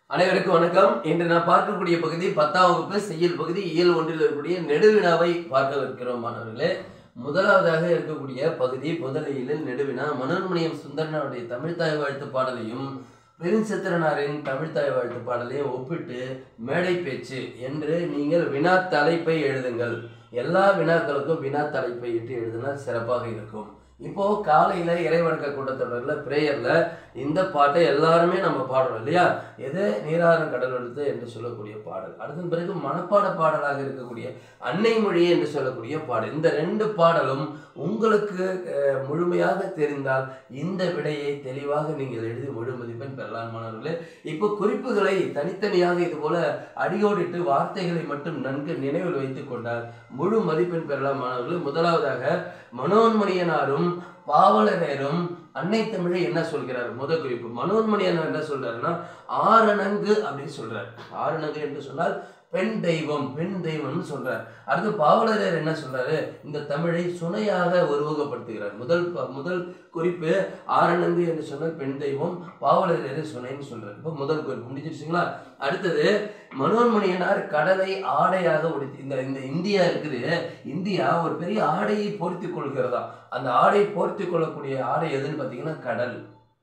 அனைவருக்கும் வணக்கம் இன்று நான் பார்க்கக்கூடிய பகுதி பத்தாம் வகுப்பு செய்யல் பகுதி இயல் ஒன்றில் இருக்கக்கூடிய நெடுவினாவை பார்க்க இருக்கிறோம் மாணவர்களே முதலாவதாக இருக்கக்கூடிய பகுதி முதலியில் நெடுவினா மனோன்மணியம் சுந்தரனாருடைய தமிழ்த்தாய் வாழ்த்து பாடலையும் பெருஞ்சித்திரனாரின் தமிழ்த்தாய் வாழ்த்து பாடலையும் ஒப்பிட்டு மேடை பேச்சு என்று நீங்கள் வினா தலைப்பை எழுதுங்கள் எல்லா வினாக்களுக்கும் வினா தலைப்பை இட்டு எழுதினால் சிறப்பாக இருக்கும் இப்போ காலையில இறைவணக்க கூட்டத்தொடர்ல பிரேயர்ல இந்த பாட்டை எல்லாருமே நம்ம பாடுறோம் இல்லையா எது நீராறும் கடல் எடுத்து என்று சொல்லக்கூடிய பாடல் அடுத்த பிறகு மனப்பாட பாடலாக இருக்கக்கூடிய அன்னை மொழி என்று சொல்லக்கூடிய பாடல் இந்த ரெண்டு பாடலும் உங்களுக்கு அஹ், முழுமையாக தெரிந்தால் இந்த விடையை தெளிவாக நீங்கள் எழுதி முழு மதிப்பெண் பெறலாம் மாணவர்களே இப்போ குறிப்புகளை தனித்தனியாக இது போல அடியோடிட்டு வார்த்தைகளை மட்டும் நன்கு நினைவில் வைத்துக் கொண்டால் முழு மதிப்பெண் பெறலாம் மாணவர்களே முதலாவதாக மனோன்மணியனாரும் பாவலரேரும் அன்னை தமிழை என்ன சொல்கிறார் முத குறிப்பு மனோன்மணியனார் என்ன சொல்றாருன்னா ஆரணங்கு அப்படின்னு சொல்றார் ஆரணங்கு என்று சொன்னால் பெண் தெய்வம் பெண் தெய்வம்னு சொல்றார் அடுத்து பாவலரேர் என்ன சொல்றாரு இந்த தமிழை சுனையாக உருவகப்படுத்துகிறார் முதல் ப- முதல் குறிப்பு ஆரணங்கு என்று சொன்னால் பெண் தெய்வம் பாவலரேர் சுனைன்னு சொல்றாரு இப்போ முதல் குறிப்பு முடிஞ்சிருச்சுங்களா அடுத்தது மனோன்மணியனார் கடலை ஆடையாக உடுத்தி இந்த இந்த இந்தியா இருக்குது இந்தியா ஒரு பெரிய ஆடையை போர்த்தி கொள்கிறதா அந்த ஆடை போர்த்தி கொள்ளக்கூடிய ஆடை எதுன்னு பார்த்தீங்கன்னா கடல்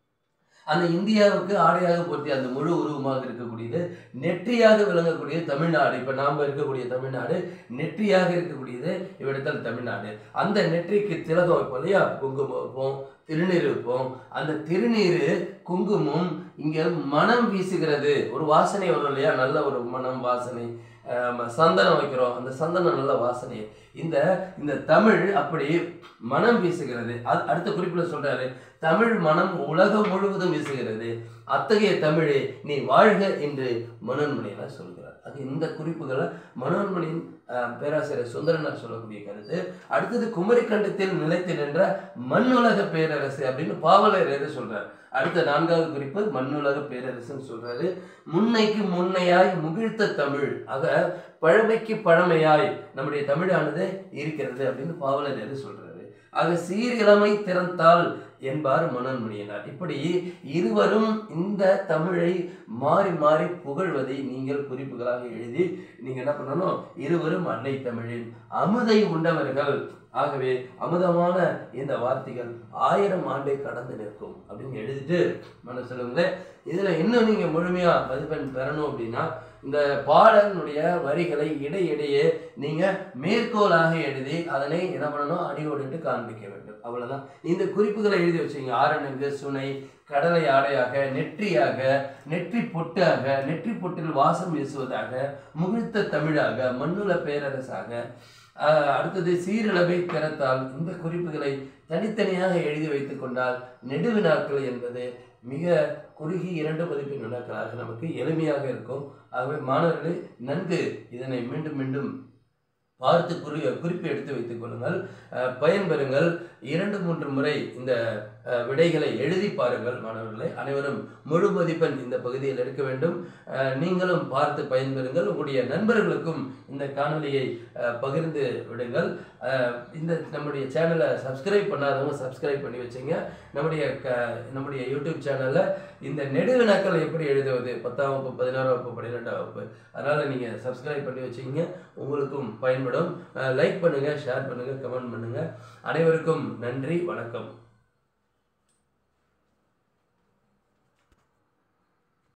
அந்த இந்தியாவுக்கு ஆடையாக பொருத்தி அந்த முழு உருவமாக இருக்கக்கூடியது நெற்றியாக விளங்கக்கூடிய தமிழ்நாடு இப்போ நாம் இருக்கக்கூடிய தமிழ்நாடு நெற்றியாக இருக்கக்கூடியது இவ்விடத்தில் தமிழ்நாடு அந்த நெற்றிக்கு திலகம் வைப்போம் இல்லையா குங்குமம் வைப்போம் திருநீர் வைப்போம் அந்த திருநீர் குங்குமம் இங்கே மனம் வீசுகிறது ஒரு வாசனை வரும் இல்லையா நல்ல ஒரு மனம் வாசனை ஆம், சந்தனம் வைக்கிறோம் அந்த சந்தனம் நல்ல வாசனை இந்த இந்த தமிழ் அப்படி மனம் வீசுகிறது அது அடுத்த குறிப்பில் சொல்றாரு தமிழ் மனம் உலகம் முழுவதும் வீசுகிறது அத்தகைய தமிழே நீ வாழ்க என்று மனோன்மணியனார் சொல்கிறார் அது இந்த குறிப்புகளை மனோன்மணியின் ஆஹ், பேராசிரியர் சுந்தரனார் சொல்லக்கூடிய கருத்து அடுத்தது குமரிக்கண்டத்தில் நிலைத்து நின்ற மண்ணுலக பேரரசு அப்படின்னு பாவலரேறு சொல்றார் அடுத்த நான்காவது குறிப்பு மண்ணுலக பேரரசுன்னு சொல்றாரு முன்னைக்கு முன்னையாய் முகிழ்த்த தமிழ் ஆக பழமைக்கு பழமையாய் நம்முடைய தமிழானது இருக்கிறது அப்படின்னு பாவலரேறு சொல்றாரு ஆக சீரிழமை திறந்தால் என்பார் மனோன்மணியனார் இப்படி இருவரும் இந்த தமிழை மாறி மாறி புகழ்வதை நீங்கள் குறிப்புகளாக எழுதி நீங்க என்ன பண்ணணும் இருவரும் அன்னை தமிழின் அமுதை உண்டவர்கள் ஆகவே அமுதமான இந்த வார்த்தைகள் ஆயிரம் ஆண்டை கடந்து நிற்கும் அப்படின்னு எழுதிட்டு மனசுலங்களே இதுல இன்னும் நீங்க முழுமையா மதிப்பெண் பெறணும் அப்படின்னா இந்த பாடலினுடைய வரிகளை இடையிடையே நீங்க மேற்கோளாக எழுதி அதனை என்ன பண்ணணும் அடியோடிட்டு காண்பிக்க வேண்டும் அவ்வளவுதான் இந்த குறிப்புகளை எழுதி வச்சீங்க ஆரணங்கு சுனை கடலை ஆடையாக நெற்றியாக நெற்றி பொட்டாக நெற்றி பொட்டில் வாசம் வீசுவதாக முகிழ்த்த தமிழாக மண்ணுல பேரரசாக ஆஹ், அடுத்தது சீரளவை திறத்தால் இந்த குறிப்புகளை தனித்தனியாக எழுதி வைத்துக் கொண்டால் நெடுவினாக்கள் என்பது மிக குறுகி இரண்டு மதிப்பின் வினாக்களாக நமக்கு எளிமையாக இருக்கும் ஆகவே மாணவர்களே நன்கு இதனை மீண்டும் மீண்டும் பார்த்து குறி குறிப்பு எடுத்து வைத்துக் கொள்ளுங்கள் அஹ், பயன்பெறுங்கள் இரண்டு மூன்று முறை இந்த அஹ், விடைகளை எழுதி பாருங்கள் மாணவர்களே அனைவரும் முழு மதிப்பெண் இந்த பகுதியில் எடுக்க வேண்டும் அஹ், நீங்களும் பார்த்து பயன்பெறுங்கள் உங்களுடைய நண்பர்களுக்கும் இந்த காணொளியை அஹ், பகிர்ந்து விடுங்கள் அஹ், இந்த நம்முடைய சேனலை சப்ஸ்கிரைப் பண்ணாதவங்க சப்ஸ்கிரைப் பண்ணி வச்சுங்க நம்முடைய க நம்முடைய யூடியூப் சேனலில் இந்த நெடுவினாக்கள் எப்படி எழுதுவது பத்தாம் வகுப்பு பதினாறாம் வகுப்பு பன்னிரெண்டாம் வகுப்பு அதனால் நீங்கள் சப்ஸ்கிரைப் பண்ணி வச்சுக்கிங்க உங்களுக்கும் பயன்படும் லைக் பண்ணுங்கள் ஷேர் பண்ணுங்கள் கமெண்ட் பண்ணுங்கள் அனைவருக்கும் நன்றி வணக்கம்